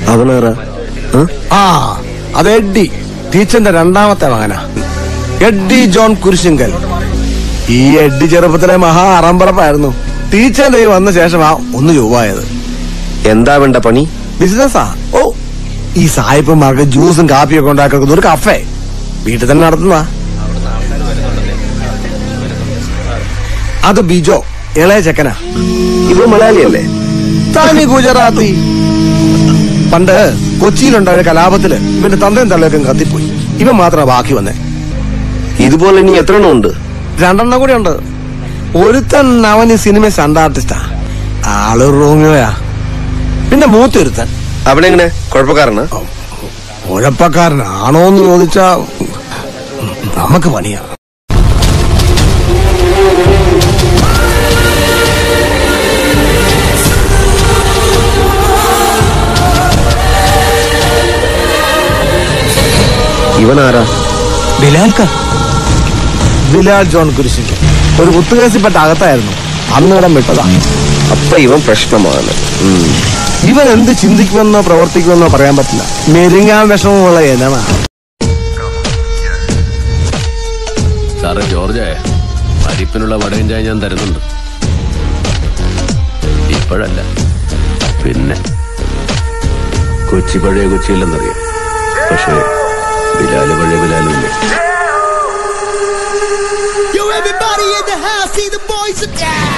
അവനാരാ ഏ? ആ അത് എഡ്ഡി ടീച്ചറിന്റെ രണ്ടാമത്തെ മകനാ എഡ്ഡി ജോൺ കുരിശിങ്കൽ ഈ എഡ്ഡി ചെറുപ്പത്തിലെ മഹാ അറമ്പറപ്പായിരുന്നു ടീച്ചറിന്റെ കയ്യിൽ വന്ന ശേഷമാ ഒന്ന് ചൊവ്വായത് എന്താ വേണ്ട പണി ബിസിനസ്സാ ഓ ഈ സായിപ്പന്മാർക്ക് ജ്യൂസും കാപ്പിയൊക്കെ ഉണ്ടാക്കുന്ന ഒരു കഫേ വീട്ടിൽ തന്നെ നടത്തുന്ന അത് ബിജോ ഇളയ ചെക്കനാ ഇവ മലയാളിയല്ലേ തനി ഗുജറാത്തി പണ്ട് കൊച്ചിയിലുണ്ടായ കലാപത്തില് ഇവന്റെ തന്തയും തള്ളയൊക്കെ കത്തിപ്പോയി ഇവൻ മാത്രമാ ബാക്കി വന്നേ ഇതുപോലെ ഇനി എത്ര എണ്ണം ഉണ്ട് രണ്ടെണ്ണം കൂടി ഉണ്ട് ഒരുത്തൻ അവൻ ഈ സിനിമ സണ്ട ആർട്ടിസ്റ്റാ ആള് റോമിയോയാ പിന്നെ മൂത്തൊരുത്തൻ അവനെങ്ങനെ കുഴപ്പക്കാരനാ ഉഴപ്പക്കാരനാണോ എന്ന് ചോദിച്ചാ നമുക്ക് പണിയാ ഇവനാരാ ബിലാൽക്ക ബിലാൽ ജോൺ കുരിശിന്റെ ഒരു കുത്തുകേസിൽപ്പെട്ട അകത്തായിരുന്നു അന്ന് ഇടം വിട്ടതാ അപ്പൊ ഇവൻ പ്രശ്നമാണ് ഉം. ഇവൻ എന്ത് ചിന്തിക്കുമെന്നോ പ്രവർത്തിക്കുമെന്നോ പറയാൻ പറ്റില്ല മെരുങ്ങാൻ വിഷമമുള്ള ഇനമാ സാറേ ജോർജ് പരിപ്പിനുള്ള വടയും ചായ ഞാൻ തരുന്നുണ്ട് ഇപ്പോഴല്ല പിന്നെ കൊച്ചി പഴയ കൊച്ചിയില്ലെന്നറിയാം പക്ഷേ ബിലാല് പഴയ ബിലാലില്ലേ Yo, everybody in the house, see the boys are down.